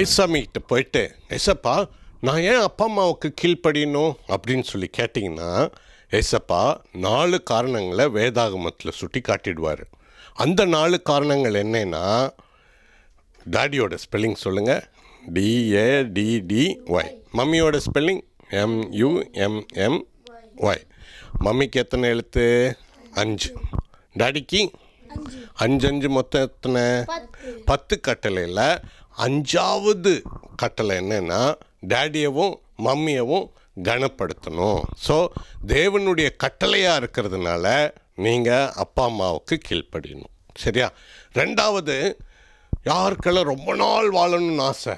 ஏசாமிகிட்ட போயிட்டு ஏசப்பா நான் ஏன் அப்பா அம்மாவுக்கு கீழ்ப்படியணும் அப்படின்னு சொல்லி கேட்டிங்கன்னா ஏசப்பா நாலு காரணங்களை வேதாகமத்தில் சுட்டி காட்டிடுவார் அந்த நாலு காரணங்கள் என்னன்னா டாடியோட ஸ்பெல்லிங் சொல்லுங்கள் டிஏடிடி ஒய் மம்மியோட ஸ்பெல்லிங் எம்யூஎம்எம் ஒய் மம்மிக்கு எத்தனை எழுத்து அஞ்சு டாடிக்கு அஞ்சு அஞ்சு மொத்தம் எத்தனை பத்து கட்டளையில் அஞ்சாவது கட்டளை என்னன்னா டேடியவும் மம்மியவும் கனப்படுத்தணும் ஸோ தேவனுடைய கட்டளையாக இருக்கிறதுனால நீங்கள் அப்பா அம்மாவுக்கு கீழ்ப்படியணும் சரியா ரெண்டாவது யாருக்கெல்லாம் ரொம்ப நாள் வாழணும்னு ஆசை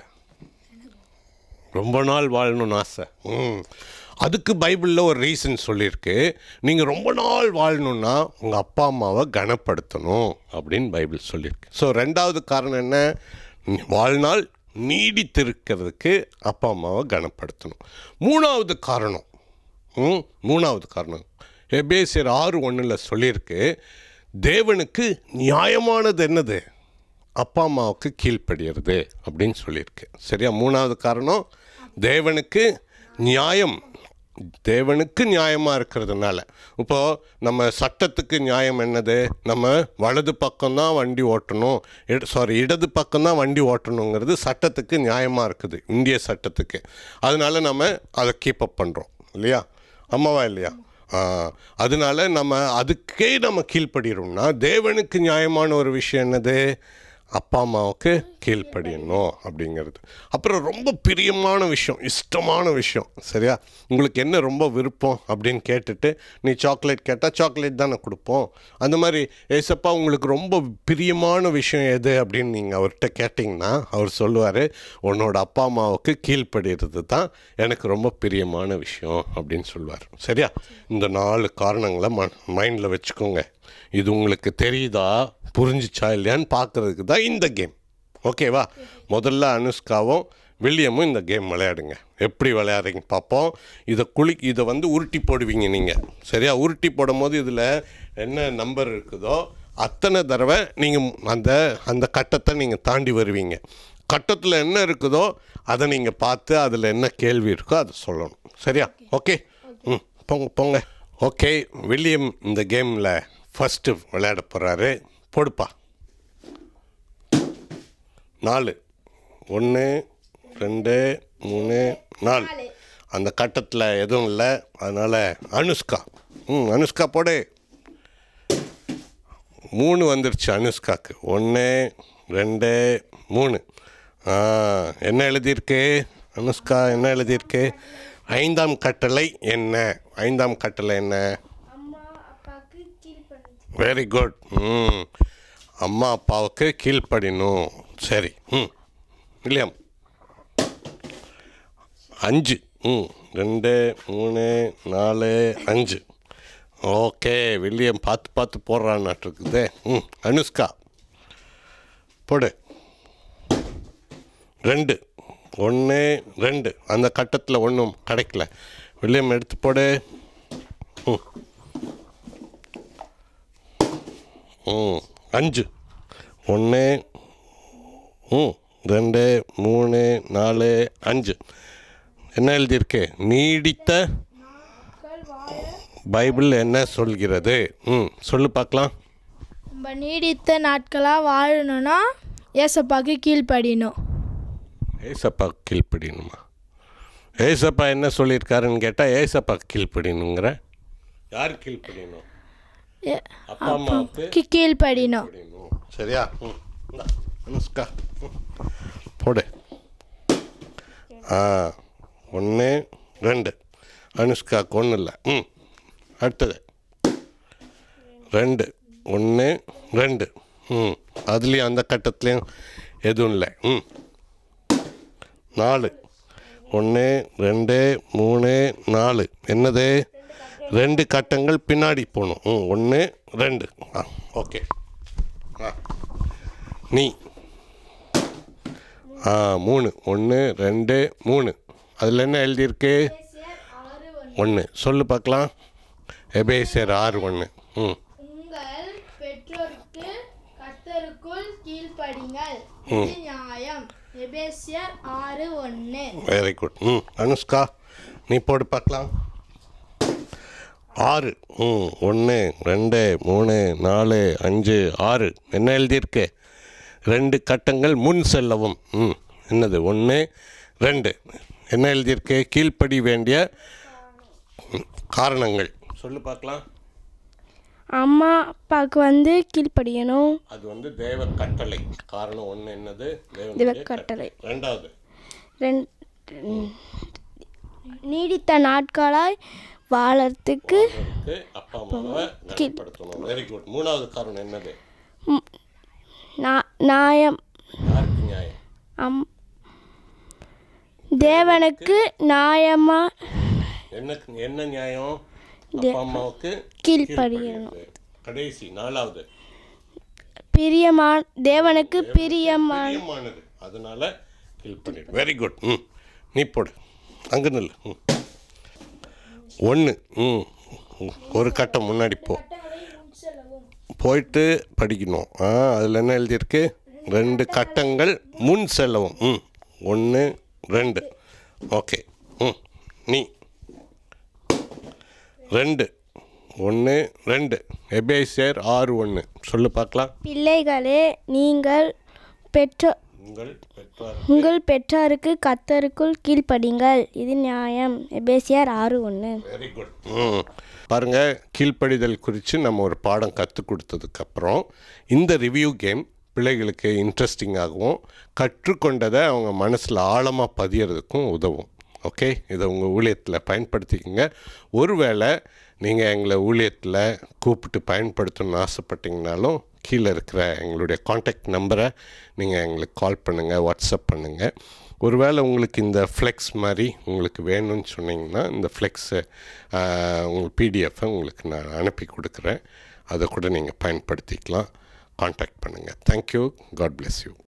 ரொம்ப நாள் வாழணும்னு ஆசை ம் அதுக்கு பைபிளில் ஒரு ரீசன் சொல்லியிருக்கு நீங்கள் ரொம்ப நாள் வாழணும்னா உங்கள் அப்பா அம்மாவை கனப்படுத்தணும் அப்படின்னு பைபிள் சொல்லியிருக்கு ஸோ ரெண்டாவது காரணம் என்ன வாழ்நாள் நீடித்திருக்கிறதுக்கு அப்பா அம்மாவை கனப்படுத்தணும் மூணாவது காரணம் ம் மூணாவது காரணம் எபேசியர் ஆறு ஒன்றில் சொல்லியிருக்கு தேவனுக்கு நியாயமானது என்னது அப்பா அம்மாவுக்கு கீழ்ப்படுகிறது அப்படின்னு சொல்லியிருக்கு சரியா மூணாவது காரணம் தேவனுக்கு நியாயம் தேவனுக்கு நியாயமாக இருக்கிறதுனால இப்போது நம்ம சட்டத்துக்கு நியாயம் என்னது நம்ம வலது பக்கம்தான் வண்டி ஓட்டணும் சாரி இடது பக்கம்தான் வண்டி ஓட்டணுங்கிறது சட்டத்துக்கு நியாயமாக இருக்குது இந்திய சட்டத்துக்கு அதனால நம்ம அதை கீப் அப் பண்ணுறோம் இல்லையா அம்மாவா இல்லையா ஆ, அதனால நம்ம அதுக்கே நம்ம கீழ்ப்படிறோம்னா தேவனுக்கு நியாயமான ஒரு விஷயம் என்னது அப்பா அம்மாவுக்கு கீழ்ப்படியணும் அப்படிங்கிறது அப்புறம் ரொம்ப பிரியமான விஷயம் இஷ்டமான விஷயம் சரியா உங்களுக்கு என்ன ரொம்ப விருப்பம் அப்படின்னு கேட்டுட்டு நீ சாக்லேட் கேட்டால் சாக்லேட் தானே கொடுப்போம் அந்த மாதிரி ஏசப்பா உங்களுக்கு ரொம்ப பிரியமான விஷயம் எது அப்படின்னு நீங்கள் அவர்கிட்ட கேட்டிங்கன்னா அவர் சொல்லுவார் உன்னோட அப்பா அம்மாவுக்கு கீழ்ப்படுகிறது தான் எனக்கு ரொம்ப பிரியமான விஷயம் அப்படின்னு சொல்லுவார் சரியா இந்த நாலு காரணங்களை ம மைண்டில் வச்சுக்கோங்க இது உங்களுக்கு தெரியுதா புரிஞ்சிச்சா இல்லையான்னு பார்க்கறதுக்கு தான் இந்த கேம் ஓகேவா முதல்ல அனுஷ்காவும் வில்லியமும் இந்த கேம் விளையாடுங்க எப்படி விளையாடுறீங்க பார்ப்போம் இதை குளி இதை வந்து உருட்டி போடுவீங்க நீங்கள் சரியா உருட்டி போடும்போது இதில் என்ன நம்பர் இருக்குதோ அத்தனை தடவை நீங்கள் அந்த அந்த கட்டத்தை நீங்கள் தாண்டி வருவீங்க கட்டத்தில் என்ன இருக்குதோ அதை நீங்கள் பார்த்து அதில் என்ன கேள்வி இருக்கோ அதை சொல்லணும் சரியா ஓகே ம் போங்க போங்க ஓகே வில்லியம் இந்த கேமில் ஃபஸ்ட்டு விளையாட போகிறாரு போடுப்பா நாலு ஒன்று ரெண்டு மூணு நாலு அந்த கட்டத்தில் எதுவும் இல்லை அதனால் அனுஷ்கா ம் அனுஷ்கா போடு மூணு வந்துருச்சு அனுஷ்காக்கு ஒன்று ரெண்டு மூணு ஆ என்ன எழுதியிருக்கு அனுஷ்கா என்ன எழுதியிருக்கு ஐந்தாம் கட்டளை என்ன ஐந்தாம் கட்டளை என்ன அம்மா அப்பாவுக்கு கீழ்ப்படிஞ்சு வெரி குட் ம் அம்மா அப்பாவுக்கு கீழ்ப்படினும் சரி ம் வில்லியம் அஞ்சு ம் ரெண்டு மூணு நாலு அஞ்சு ஓகே வில்லியம் பார்த்து பார்த்து போடுறான்னாட்டு இருக்குது ம் அனுஷ்கா போடு ரெண்டு ஒன்று ரெண்டு அந்த கட்டத்தில் ஒன்றும் கிடைக்கல வில்லியம் எடுத்து போடு ம் ம் அஞ்சு ஒன்று ம் ரெண்டு மூணு நாலு அஞ்சு என்ன எழுதியிருக்கு நீடித்த மக்கள் வாழ பைபிள் என்ன சொல்கிறது ம் சொல்லு பார்க்கலாம் நம்ம நீடித்த நாட்களாக வாழணும்னா ஏசப்பாக்கு கீழ்ப்படியணும் ஏசப்பா கீழ்ப்படியணுமா ஏசப்பா என்ன சொல்லியிருக்காருன்னு கேட்டால் ஏசப்பா கீழ்ப்படியணுங்கிற யார் கீழ்ப்படியணும் ஏ- அப்பா அம்மாவுக்கு கீ- கீழ்ப்படியணும் கீழ்ப்படியணும் சரியா ம் இந்தா, அனுஷ்கா ம். போடு ஆ ஒன்று ரெண்டு அனுஷ்காக்கு ஒன்றும் இல்லை ம் அடுத்தது ரெண்டு ஒன்று ரெண்டு ம் அதுலேயும் அந்த கட்டத்துலேயும் எதுவும் இல்லை ம் நாலு ஒன்று ரெண்டு மூணு நாலு என்னது ரெண்டு கட்டங்கள் பின்னாடி போகணும் ம் ஒன்று ரெண்டு ஆ ஓகே ஆ நீ ஆ மூணு ஒன்று ரெண்டு மூணு அதில் என்ன எழுதியிருக்கு ஒன்று சொல்லு பார்க்கலாம் எபேசியர் ஆறு ஒன்று ம் உங்கள் பெற்றோருக்கு கர்த்தருக்குள் கீழ்ப்படிங்கள் இது நியாயம் எபேசியர் ஆறு ஒன்று வெரி குட் ம் அனுஷ்கா நீ போடு பார்க்கலாம் ஆறு ம் ஒன்று ரெண்டு மூணு நாலு அஞ்சு ஆறு என்ன எழுதியிருக்கு ரெண்டு கட்டங்கள் முன் செல்லவும் ம் என்னது ஒன்று ரெண்டு என்ன எழுதியிருக்கு கீழ்ப்படி வேண்டிய ம், காரணங்கள் சொல்லு பார்க்கலாம் அம்மா அப்பாவுக்கு வந்து கீழ்ப்படியணும் அது வந்து தேவ கட்டளை காரணம் ஒன்று என்னது தேவனுடைய தேவ கட்டளை. ரெண்டாவது ரெண் நீடித்த நாட்களாய் வாழறதுக்கு இருக்கு, அப்பா அம்மாவை கனப்படுத்தணும் வெரி குட் மூணாவது காரணம் என்னது ம், நா- நியாயம் யாருக்கு நியாயம் அம் தேவனுக்கு நியாயமா என்ன என்ன நியாயம் அப்பா அம்மாவுக்கு கீழ்ப்படியணும் கீழ்ப்படியுது. கடைசி நாலாவது பிரியமான தேவனுக்கு பிரியமான பிரியமானது அதனால கீழ்ப்படிடு வெரி குட் ம் நீ போடு அங்கே நில்லு ம் ஒன்று ம் ம். ஒரு கட்டம் முன்னாடி போ போயிட்டு படிக்கணும் ஆ அதில் என்ன எழுதியிருக்கு ரெண்டு கட்டங்கள் முன் செல்லவும் ம் ஒன்று ரெண்டு ஓகே ம் நீ ரெண்டு ஒன்று ரெண்டு எபேசியர் ஆறு ஒன்று சொல்லு பார்க்கலாம் பிள்ளைகளே நீங்கள் பெற்றோ உங்கள் பெற்றார் உங்கள் பெற்றாருக்கு கத்தருக்குள் கீழ்ப்படிங்கள் இது நியாயம் எபேசியார் ஆறு ஒன்று வெரி குட் ம் பாருங்க கீழ்ப்படிதல் குறித்து நம்ம ஒரு பாடம் கற்றுக் கொடுத்ததுக்கப்புறம் இந்த ரிவ்யூ கேம் பிள்ளைகளுக்கு இன்ட்ரெஸ்டிங்காகவும் கற்றுக்கொண்டதை அவங்க மனசில் ஆழமாக பதியறதுக்கும் உதவும் ஓகே இதை உங்கள் ஊழியத்தில் பயன்படுத்திக்கங்க ஒருவேளை நீங்கள் எங்களை ஊழியத்தில் கூப்பிட்டு பயன்படுத்தணும்னு ஆசைப்பட்டீங்கனாலும் கீழே இருக்கிற எங்களுடைய காண்டாக்ட் நம்பரை நீங்கள் எங்களுக்கு கால் பண்ணுங்கள் வாட்ஸ்அப் பண்ணுங்கள் ஒருவேளை உங்களுக்கு இந்த ஃப்ளெக்ஸ் மாதிரி உங்களுக்கு வேணும்னு சொன்னீங்கன்னா இந்த ஃப்ளெக்ஸு உங்களுக்கு பிடிஎஃப்பை உங்களுக்கு நான் அனுப்பி கொடுக்குறேன் அதை கூட நீங்கள் பயன்படுத்திக்கலாம் காண்டாக்ட் பண்ணுங்கள் தேங்க்யூ காட் bless யூ